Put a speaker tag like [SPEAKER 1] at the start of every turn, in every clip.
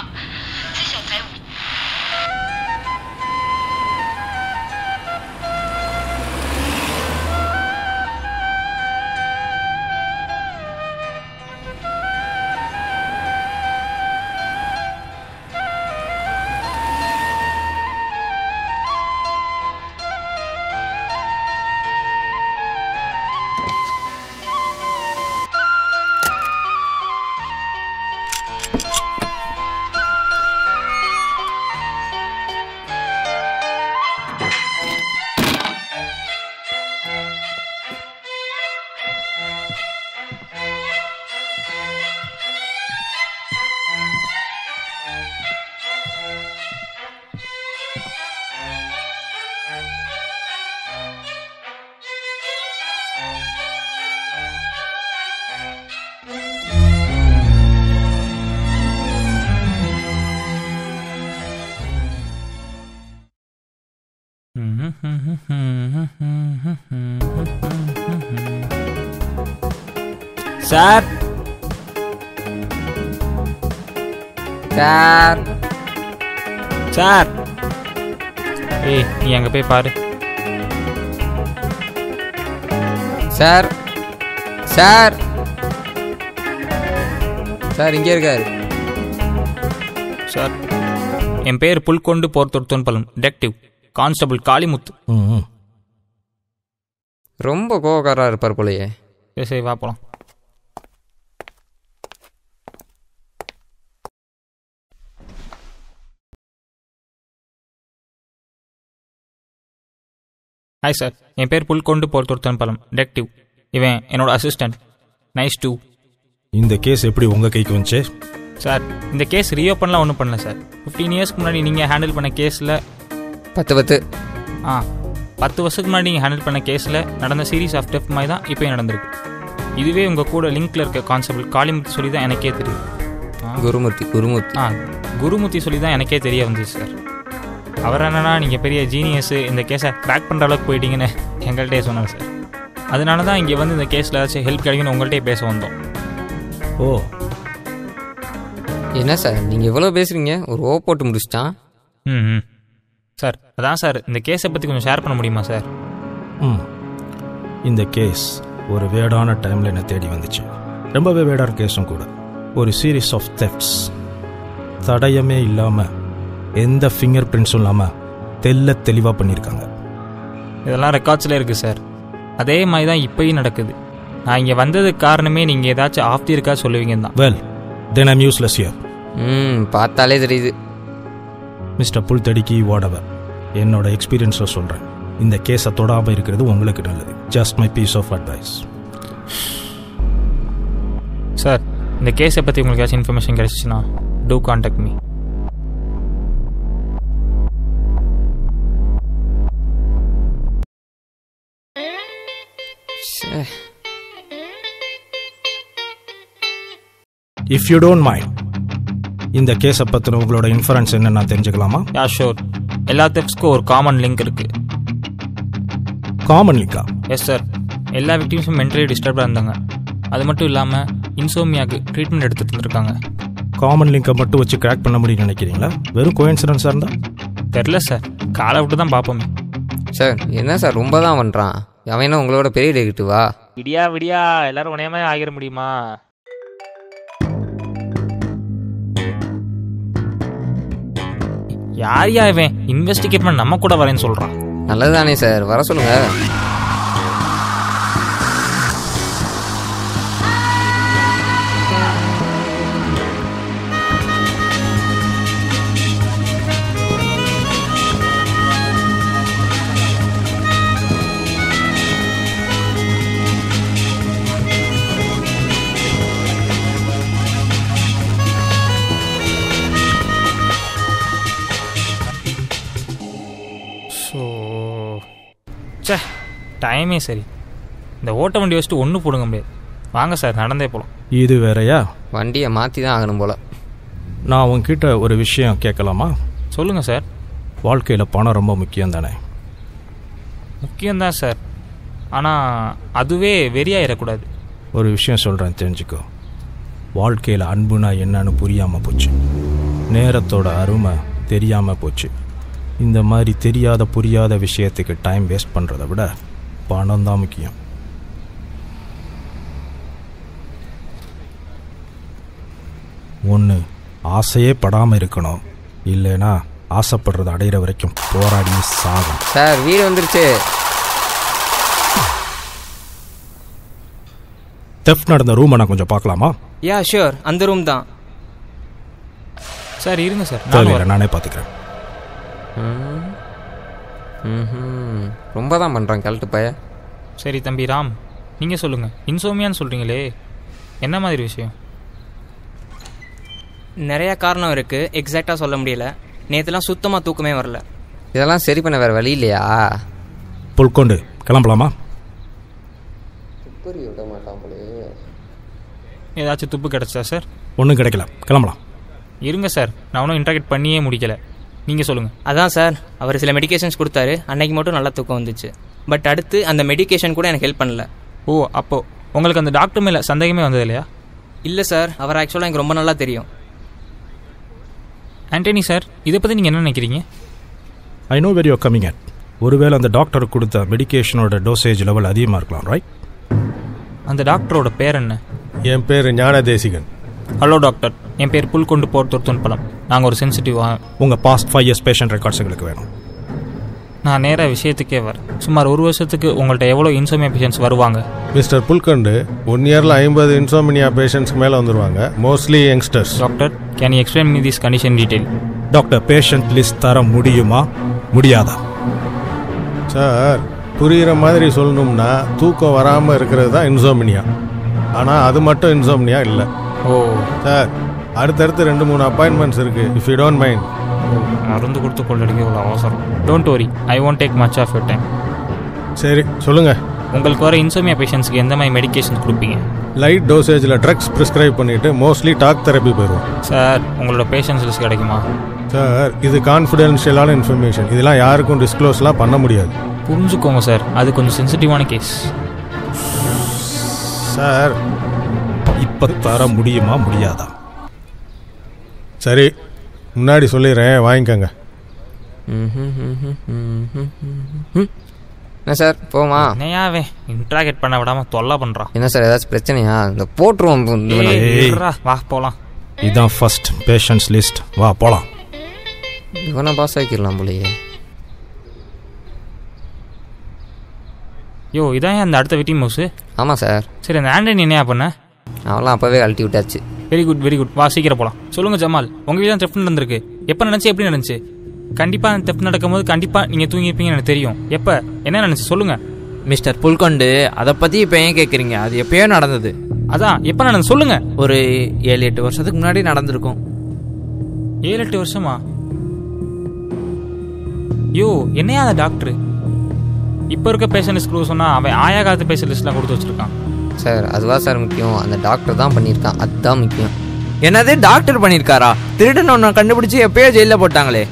[SPEAKER 1] 在小台五。
[SPEAKER 2] sir
[SPEAKER 3] sir
[SPEAKER 2] sir ஏய் நீ அங்கே போய் பாரு
[SPEAKER 3] சார் சார் சார் இங்கே இருக்காரு
[SPEAKER 2] சார் என் பேர் புல்கொண்டு போர்த்தொடுத்தோன் பலம் டெக்டிவ் கான்ஸ்டபிள் காளிமுத்து
[SPEAKER 4] ம்
[SPEAKER 3] ரொம்ப கோவக்காரா இருப்பார் போலயே
[SPEAKER 2] சரி சரி வா போலாம் ஹாய் சார் என் பேர் புல்கொண்டு போர்த்தொடுத்தோன் பலம் டெக்டிவ் இவன் என்னோட அசிஸ்டன்ட் நைஸ் டூ
[SPEAKER 4] இந்த கேஸ் எப்படி உங்க கைக்கு வந்துச்சு
[SPEAKER 2] சார் இந்த கேஸ் ரீஓப்பன்லாம் ஒன்றும் பண்ணல சார் ஃபிஃப்டீன் இயர்ஸ்க்கு முன்னாடி நீங்கள் ஹேண்டில் பண்ண கேஸில்
[SPEAKER 3] பத்து பத்து
[SPEAKER 2] ஆ பத்து வருஷத்துக்கு முன்னாடி நீங்கள் ஹேண்டில் பண்ண கேஸில் நடந்த சீரீஸ் ஆஃப் டெஃப் மாதிரி தான் இப்போ நடந்திருக்கு இதுவே உங்கள் கூட லிங்க்ல இருக்க கான்ஸ்டபிள் காளிமுத்து சொல்லி தான் எனக்கே தெரியும் ஆ,
[SPEAKER 3] குருமூர்த்தி குருமூர்த்தி
[SPEAKER 2] ஆ குருமூர்த்தி சொல்லி தான் எனக்கே தெரிய வந்துச்சு சார் அவர் என்னன்னா நீங்கள் பெரிய ஜீனியஸு இந்த கேஸை க்ராக் பண்ணுற அளவுக்கு போயிட்டீங்கன்னு எங்கள்கிட்டயே சொன்னார் சார் அதனால தான் இங்கே வந்து இந்த கேஸில் ஏதாச்சும் ஹெல்ப் கிடைக்குன்னு உங்கள்கிட்டயே பேச வந்தோம்
[SPEAKER 4] ஓ
[SPEAKER 3] என்ன சார் நீங்கள் எவ்வளோ பேசுறீங்க ஒரு ஓ போட்டு முடிச்சிட்டான்
[SPEAKER 2] ம் ம் சார் அதான் சார் இந்த கேஸை பற்றி கொஞ்சம் ஷேர் பண்ண முடியுமா சார்
[SPEAKER 4] ம் இந்த கேஸ் ஒரு வேடான டைமில் என்னை தேடி வந்துச்சு ரொம்பவே வேடான கேஸும் கூட ஒரு சீரீஸ் ஆஃப் தெஃப்ட்ஸ் தடயமே இல்லாமல் எந்த ஃபிங்கர் பிரிண்ட்ஸும் இல்லாமல் தெல்ல தெளிவாக பண்ணியிருக்காங்க
[SPEAKER 2] இதெல்லாம் ரெக்கார்ட்ஸில் இருக்குது சார் அதே மாதிரி தான் இப்பயும் நடக்குது நான் இங்கே வந்ததுக்கு காரணமே நீங்கள் ஏதாச்சும் ஆஃப் தி இருக்கா சொல்லுவீங்கன்னு தான்
[SPEAKER 4] well then I'm useless year
[SPEAKER 3] ம் பார்த்தாலே தெரியுது
[SPEAKER 4] மிஸ்டர் புல் தடிக்கி வாடவர் என்னோட எக்ஸ்பீரியன்ஸில் சொல்கிறேன் இந்த கேஸை தொடாமல் இருக்கிறது உங்களுக்கு நல்லது just my piece of advice
[SPEAKER 2] sir இந்த கேஸை பற்றி உங்களுக்கு ஏதாச்சும் இன்ஃபர்மேஷன் கிடைச்சிச்சுன்னா டூ காண்டாக்ட் மீ
[SPEAKER 3] ச்சே.
[SPEAKER 4] இஃப் யூ டோன்ட் மைண்ட் இந்த கேஸை பற்றின உங்களோட இன்ஃபரன்ஸ் என்ன நான் தெரிஞ்சுக்கலாமா
[SPEAKER 2] யா ஷோர் எல்லா தெப்ஸ்க்கும் ஒரு காமன் லிங்க் இருக்குது
[SPEAKER 4] காமன் லிங்கா
[SPEAKER 2] எஸ் சார் எல்லா விக்டிம்ஸும் மென்டலி டிஸ்டர்பாக இருந்தாங்க அது மட்டும் இல்லாமல் இன்சோமியாக்கு ட்ரீட்மெண்ட் எடுத்துகிட்டு இருந்திருக்காங்க
[SPEAKER 4] காமன் லிங்கை மட்டும் வச்சு கிராக் பண்ண முடியும்னு நினைக்கிறீங்களா வெறும் கோயின்சிடன்ஸாக இருந்தால்
[SPEAKER 2] தெரில சார் காலை விட்டு தான் பார்ப்போமே
[SPEAKER 3] சார் என்ன சார் ரொம்ப தான் பண்ணுறான் அவன் என்ன உங்களோட பெரிய டெக்டிவா
[SPEAKER 2] விடியா விடியா எல்லாரும் உனையமே ஆகிட முடியுமா யார் யா இவன் இன்வெஸ்டிகேட் பண்ண நம்ம கூட வரேன்னு சொல்றான்
[SPEAKER 3] நல்லது தானே சார் வர சொல்லுங்க
[SPEAKER 2] ஸோ சே டைமே சரி இந்த ஓட்ட வண்டி வச்சுட்டு ஒன்று போடுங்க முடியாது வாங்க சார் நடந்தே போகலாம்
[SPEAKER 4] இது வேறயா
[SPEAKER 3] வண்டியை மாற்றி தான் ஆகணும் போல
[SPEAKER 4] நான் உங்ககிட்ட ஒரு விஷயம் கேட்கலாமா
[SPEAKER 2] சொல்லுங்கள் சார்
[SPEAKER 4] வாழ்க்கையில் பணம் ரொம்ப முக்கியம் தானே
[SPEAKER 2] முக்கியம்தான் சார் ஆனால் அதுவே வெறியாயிடக்கூடாது
[SPEAKER 4] ஒரு விஷயம் சொல்கிறேன் தெரிஞ்சுக்கோ வாழ்க்கையில் அன்புனா என்னன்னு புரியாமல் போச்சு நேரத்தோட அருமை தெரியாமல் போச்சு இந்த மாதிரி தெரியாத புரியாத விஷயத்துக்கு டைம் வேஸ்ட் பண்ணுறதை விட பணம் தான் முக்கியம் ஒன்று ஆசையே படாமல் இருக்கணும் இல்லைனா ஆசைப்படுறத அடையிற வரைக்கும் போராடி சாகும்
[SPEAKER 3] சார் வீடு வந்துருச்சு
[SPEAKER 4] தெஃப்ட் நடந்த ரூமை நான் கொஞ்சம் பார்க்கலாமா
[SPEAKER 5] யா ஷியோர் அந்த ரூம் தான்
[SPEAKER 2] சார் இருங்க சார் நானும்
[SPEAKER 4] தேவையில்லை
[SPEAKER 2] வரேன்.
[SPEAKER 4] நானே பார்த்துக்கிறேன்
[SPEAKER 3] ம் ரொம்ப தான் பண்ணுறான் கழட்டு பைய
[SPEAKER 2] சரி தம்பி ராம் நீங்கள் சொல்லுங்கள் இன்சோமியான்னு சொல்கிறீங்களே என்ன மாதிரி விஷயம்
[SPEAKER 5] நிறைய காரணம் இருக்குது எக்ஸாக்டாக சொல்ல முடியல நேற்றுலாம் சுத்தமாக தூக்கமே வரல
[SPEAKER 3] இதெல்லாம் சரி பண்ண வேறு வழி இல்லையா
[SPEAKER 4] புல்கொண்டு கிளம்பலாமா
[SPEAKER 3] விட மாட்டான் போலே
[SPEAKER 2] ஏதாச்சும் துப்பு கிடச்சா சார்
[SPEAKER 4] ஒன்றும் கிடைக்கல கிளம்பலாம்
[SPEAKER 2] இருங்க சார் நான் ஒன்றும் இன்டர்கேட் பண்ணியே முடிக்கல நீங்கள் சொல்லுங்கள்
[SPEAKER 5] அதான் சார் அவர் சில மெடிகேஷன்ஸ் கொடுத்தாரு அன்னைக்கு மட்டும் நல்லா தூக்கம் வந்துச்சு பட் அடுத்து அந்த மெடிகேஷன் கூட எனக்கு ஹெல்ப் பண்ணல
[SPEAKER 2] ஓ அப்போ உங்களுக்கு அந்த டாக்டர் மேலே சந்தேகமே வந்தது இல்லையா
[SPEAKER 5] இல்லை சார் அவர் ஆக்சுவலாக எனக்கு ரொம்ப நல்லா தெரியும்
[SPEAKER 2] ஆண்டனி சார் இதை பற்றி நீங்கள் என்ன நினைக்கிறீங்க
[SPEAKER 4] I know very you coming at ஒருவேளை அந்த டாக்டர் கொடுத்த மெடிகேஷனோட டோசேஜ் லெவல் அதிகமாக இருக்கலாம் ரைட்
[SPEAKER 2] அந்த டாக்டரோட பேர் என்ன
[SPEAKER 6] என் பேர் ஞானதேசிகன்
[SPEAKER 2] ஹலோ டாக்டர் என் பேர் புல் கொண்டு போர் பழம் நாங்கள் ஒரு சென்சிட்டிவாக
[SPEAKER 4] உங்கள் past five years patient records எங்களுக்கு வேணும்
[SPEAKER 2] நான் நேராக விஷயத்துக்கே வரேன் சுமார் ஒரு வருஷத்துக்கு உங்கள்கிட்ட எவ்வளோ இன்சோமியா பேஷண்ட்ஸ் வருவாங்க
[SPEAKER 6] மிஸ்டர் புல்கண்டு ஒன் இயரில் ஐம்பது இன்சோமினியா பேஷண்ட்ஸ்க்கு மேலே வந்துருவாங்க mostly youngsters
[SPEAKER 2] doctor can you explain me this condition detail
[SPEAKER 4] doctor patient list தர முடியுமா முடியாதா
[SPEAKER 6] சார் புரிகிற மாதிரி சொல்லணும்னா தூக்கம் வராமல் இருக்கிறது தான் இன்சோமினியா ஆனால் அது மட்டும் இன்சோமினியா இல்லை
[SPEAKER 2] ஓ
[SPEAKER 6] சார் அடுத்தடுத்து ரெண்டு மூணு அப்பாயின்மெண்ட்ஸ் இருக்குது இஃப் யூ டோன்ட் மைண்ட்
[SPEAKER 2] மருந்து கொடுத்து கொள்ளடிக்க இவ்வளோ அவசரம் don't worry I won't take much of your time
[SPEAKER 6] சரி சொல்லுங்கள்
[SPEAKER 2] உங்களுக்கு வர இன்சோமியா பேஷண்ட்ஸ்க்கு எந்த மாதிரி மெடிகேஷன் கொடுப்பீங்க
[SPEAKER 6] லைட் டோசேஜில் ட்ரக்ஸ் ப்ரிஸ்கிரைப் பண்ணிவிட்டு மோஸ்ட்லி டாக் தெரப்பி போயிடுவோம்
[SPEAKER 2] சார் உங்களோட பேஷண்ட்ஸ் லிஸ்ட் கிடைக்குமா
[SPEAKER 6] சார் இது கான்ஃபிடென்ஷியலான இன்ஃபர்மேஷன் இதெல்லாம் யாருக்கும் டிஸ்க்ளோஸ்லாம் பண்ண முடியாது
[SPEAKER 2] புரிஞ்சுக்கோங்க சார் அது கொஞ்சம் சென்சிட்டிவான கேஸ்
[SPEAKER 6] சார்
[SPEAKER 4] இப்போ தர முடியுமா முடியாதா
[SPEAKER 6] சரி முன்னாடி சொல்லிடுறேன் வாங்கிக்கோங்க
[SPEAKER 3] என்ன சார் போமா
[SPEAKER 2] என்னையாவே இன்ட்ராகேட் பண்ண விடாம தொல்லை பண்ணுறான்
[SPEAKER 3] என்ன சார் ஏதாச்சும் பிரச்சனையா இந்த போட்டுருவோம் இந்த வேலை.
[SPEAKER 4] ஏய்.
[SPEAKER 2] வா போகலாம்
[SPEAKER 4] இதான் ஃபர்ஸ்ட் பேஷண்ட்ஸ் லிஸ்ட் வா போகலாம்
[SPEAKER 3] இவனை பாஸ் ஆக்கிடலாம் போலயே
[SPEAKER 2] யோ இதான் ஏன் அந்த அடுத்த விட்டி மவுஸு
[SPEAKER 3] ஆமாம் சார்
[SPEAKER 2] சரி அந்த ஆண்டனி என்னையா பண்ண
[SPEAKER 3] அவன்லாம் அப்போவே கழட்டி விட்டாச்சு
[SPEAKER 2] வெரி குட் வெரி குட் வா சீக்கிரம் போகலாம் சொல்லுங்க ஜமால் உங்கள் வீடு தான் தெஃப்ட் நடந்திருக்கு எப்போ நினச்சி எப்படி நடந்துச்சு கண்டிப்பாக அந்த தெஃப்ட் நடக்கும்போது கண்டிப்பாக நீங்கள் தூங்கியிருப்பீங்கன்னு எனக்கு தெரியும் எப்போ என்ன நினச்சி சொல்லுங்க
[SPEAKER 7] மிஸ்டர் புல்கொண்டு அதை பற்றி இப்போ ஏன் கேட்குறீங்க அது எப்பயோ நடந்தது
[SPEAKER 2] அதான் எப்போ நடந்து சொல்லுங்க
[SPEAKER 7] ஒரு ஏழு எட்டு வருஷத்துக்கு முன்னாடி நடந்திருக்கும்
[SPEAKER 2] ஏழு எட்டு வருஷமா யோ என்னையா அந்த டாக்டர் இப்போ இருக்க பேஷண்ட் லிஸ்ட் சொன்னால் அவன் ஆயா காலத்து பேஷண்ட் லிஸ்ட்லாம் கொடுத்து வச்சிருக்கான்
[SPEAKER 3] சார் அதுவா சார் முக்கியம் அந்த டாக்டர் தான் பண்ணியிருக்கான் அதுதான் முக்கியம்
[SPEAKER 7] என்னது டாக்டர் பண்ணியிருக்காரா திருடன் ஒன்று கண்டுபிடிச்சு எப்பயோ ஜெயிலில் போட்டாங்களே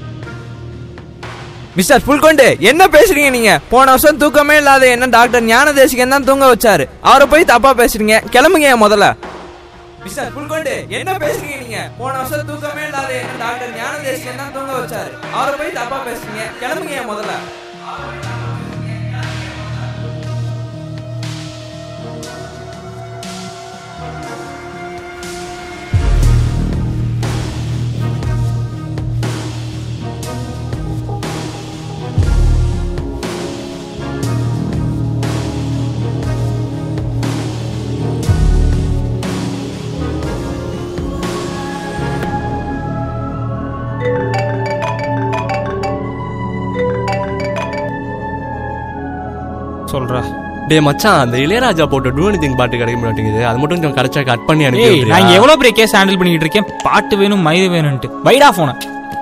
[SPEAKER 7] மிஸ்டர் புல்கொண்டு என்ன பேசுறீங்க நீங்க போன வருஷம் தூக்கமே இல்லாத என்ன டாக்டர் ஞான தேசிகன் தான் தூங்க வச்சாரு அவரை போய் தப்பா பேசுறீங்க கிளம்புங்க என் முதல்ல மிஸ்டர் புல்கொண்டு என்ன பேசுறீங்க நீங்க போன வருஷம் தூக்கமே இல்லாத என்ன டாக்டர் ஞான தேசிகன் தான் தூங்க வச்சாரு அவரை போய் தப்பா பேசுறீங்க கிளம்புங்க என் முதல்ல
[SPEAKER 2] சொல்கிறா
[SPEAKER 8] டே மச்சான் அந்த இளையராஜா போட்ட டூ எனிதிங் பாட்டு கிடைக்க மாட்டேங்குது அது மட்டும் கொஞ்சம் கரெக்டா கட் பண்ணி அனுப்பி
[SPEAKER 2] ஏய்
[SPEAKER 8] விடுறியா?
[SPEAKER 2] நான் இங்க எவ்வளோ பெரிய கேஸ் ஹேண்டில் பண்ணிட்டு இருக்கேன் பாட்டு வேணும் மயிறு வேணும்ட்டு வைடா ஃபோனை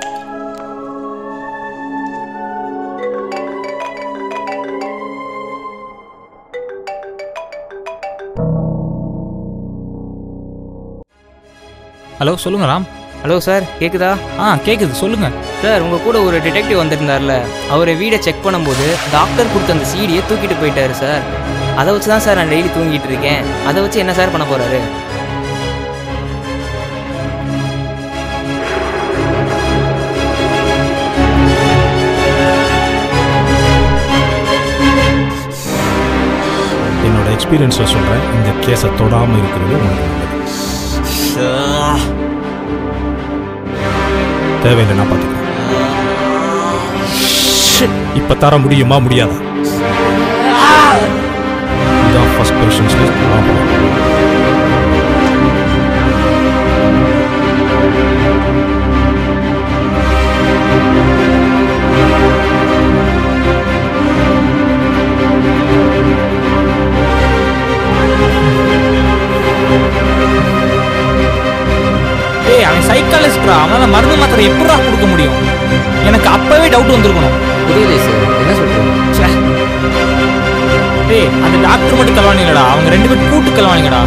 [SPEAKER 2] ஹலோ சொல்லுங்க ராம்
[SPEAKER 5] ஹலோ சார் கேக்குதா
[SPEAKER 2] ஆ கேக்குது சொல்லுங்க
[SPEAKER 5] சார் உங்க கூட ஒரு டிடெக்டிவ் வந்திருந்தார்ல அவரை வீடை செக் பண்ணும்போது டாக்டர் கொடுத்த அந்த சீடியை தூக்கிட்டு போயிட்டாரு சார் அதை வச்சு தான் சார் நான் டெய்லி தூங்கிட்டு இருக்கேன் அதை வச்சு என்ன சார் பண்ண போறாரு
[SPEAKER 4] எக்ஸ்பீரியன்ஸில் சொல்கிறேன் இந்த கேஸை தொடாமல் இருக்கிறது உனக்கு நல்லது தேவையில்லை நான் பார்த்துக்கிறேன் இப்போ தர முடியுமா முடியாதா இதான் ஃபர்ஸ்ட் கொஷன்ஸ் லிஸ்ட்
[SPEAKER 2] ஏய் அவன் சைக்காலஜிஸ்ட்ரா அவனால மருந்து மாத்திரை எப்படிடா கொடுக்க முடியும் எனக்கு அப்பவே டவுட் வந்திருக்கணும்
[SPEAKER 3] புரியல சார் என்ன சொல்கிறீங்க
[SPEAKER 2] ச்சே. டேய் அந்த டாக்டர் மட்டும் கலவானிங்கடா அவங்க ரெண்டு பேரும் கூட்டு கலவானிங்கடா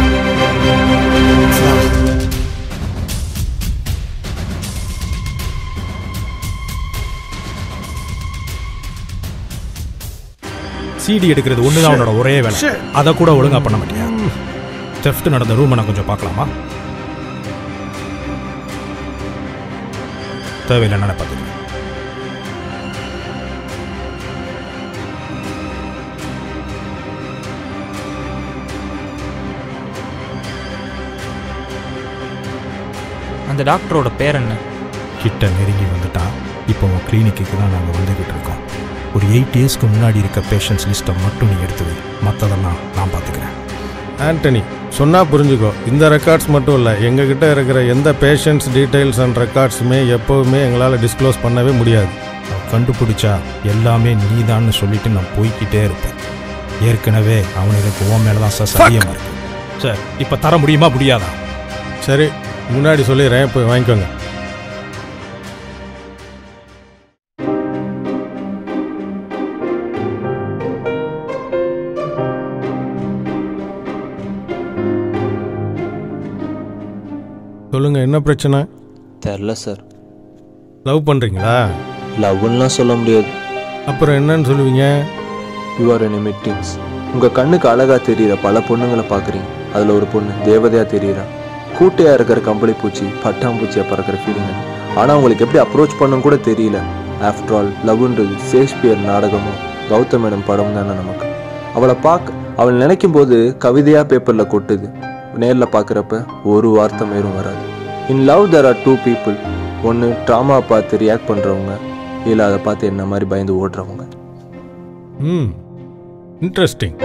[SPEAKER 4] சிடி எடுக்கிறது ஒன்று தான் அவனோட ஒரே வேலை அதை கூட ஒழுங்கா பண்ண மாட்டியா தெஃப்ட் நடந்த ரூமை நான் கொஞ்சம் பார்க்கலாமா தேவையில்லை நான் பார்த்துக்கிறேன்
[SPEAKER 2] அந்த டாக்டரோட பேர் என்ன
[SPEAKER 4] கிட்ட நெருங்கி வந்துட்டான் இப்போ உன் கிளினிக்கு தான் நாங்கள் வந்துக்கிட்டு இருக்கோம் ஒரு எயிட் இயர்ஸ்க்கு முன்னாடி இருக்க பேஷண்ட்ஸ் லிஸ்ட்டை மட்டும் நீ எடுத்து வை மற்றதெல்லாம் நான் பார்த்துக்கிறேன்
[SPEAKER 6] ஆண்டனி சொன்னா புரிஞ்சுக்கோ இந்த ரெக்கார்ட்ஸ் மட்டும் இல்லை எங்ககிட்ட இருக்கிற எந்த பேஷண்ட்ஸ் டீடைல்ஸ் அண்ட் ரெக்கார்ட்ஸுமே எப்போவுமே எங்களால் டிஸ்க்ளோஸ் பண்ணவே முடியாது
[SPEAKER 4] அவன் கண்டுபிடிச்சா எல்லாமே நீதான்னு சொல்லிட்டு நான் போய்க்கிட்டே இருப்பேன் ஏற்கனவே அவனுக்கு உன் மேலே தான் சார் சரியமாக இருக்கு சார் இப்போ தர முடியுமா முடியாதா
[SPEAKER 6] சரி முன்னாடி சொல்லிடுறேன் போய் வாங்கிக்கோங்க சொல்லுங்க என்ன பிரச்சனை
[SPEAKER 9] தெரில சார்
[SPEAKER 6] லவ் பண்றீங்களா
[SPEAKER 9] லவ்லாம் சொல்ல முடியாது
[SPEAKER 6] அப்புறம் என்னன்னு சொல்லுவீங்க
[SPEAKER 9] யூ ஆர் என் மீட்டிங்ஸ் உங்கள் கண்ணுக்கு அழகாக தெரியிற பல பொண்ணுங்களை பார்க்குறீங்க அதில் ஒரு பொண்ணு தேவதையாக தெரியுறா கூட்டையாக இருக்கிற கம்பளி பூச்சி பட்டாம்பூச்சியாக பறக்கிற ஃபீலிங் ஆனால் உங்களுக்கு எப்படி அப்ரோச் பண்ணும் கூட தெரியல ஆஃப்டர் ஆல் லவ்ன்றது ஷேக்ஸ்பியர் நாடகமும் கௌதம் மேடம் படம் தானே நமக்கு அவளை பார்க்க அவள் நினைக்கும் போது கவிதையாக பேப்பரில் கொட்டுது நேரில் பார்க்குறப்ப ஒரு வார்த்தை மேலும் வராது in love there are two people ஒன்று ட்ராமா பார்த்து ரியாக்ட் பண்ணுறவங்க இல்லை அதை பார்த்து என்ன மாதிரி பயந்து ஓடுறவங்க
[SPEAKER 6] ம் இன்ட்ரெஸ்டிங்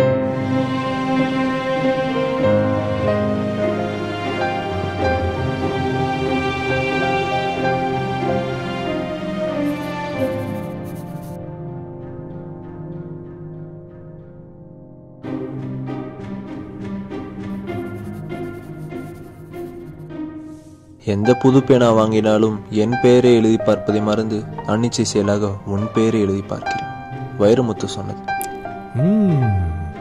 [SPEAKER 9] எந்த புது பேனா வாங்கினாலும் என் பெயரை எழுதி பார்ப்பதை மறந்து அன்னிச்சை செயலாக உன் பெயரை எழுதி பார்க்கிறேன் வைரமுத்து சொன்னது
[SPEAKER 6] ம்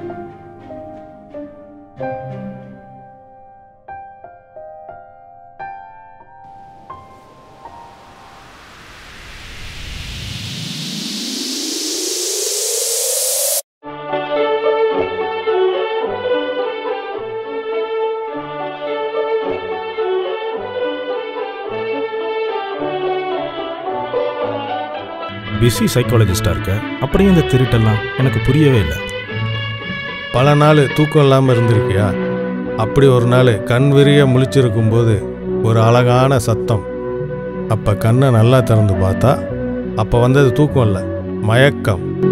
[SPEAKER 4] பிஸி சைக்காலஜிஸ்டாக இருக்க அப்படியே இந்த திருட்டெல்லாம் எனக்கு புரியவே இல்லை
[SPEAKER 6] பல நாள் தூக்கம் இல்லாமல் இருந்திருக்கியா அப்படி ஒரு நாள் கண் விரிய முழிச்சிருக்கும் போது ஒரு அழகான சத்தம் அப்போ கண்ணை நல்லா திறந்து பார்த்தா அப்போ வந்தது தூக்கம் இல்லை மயக்கம்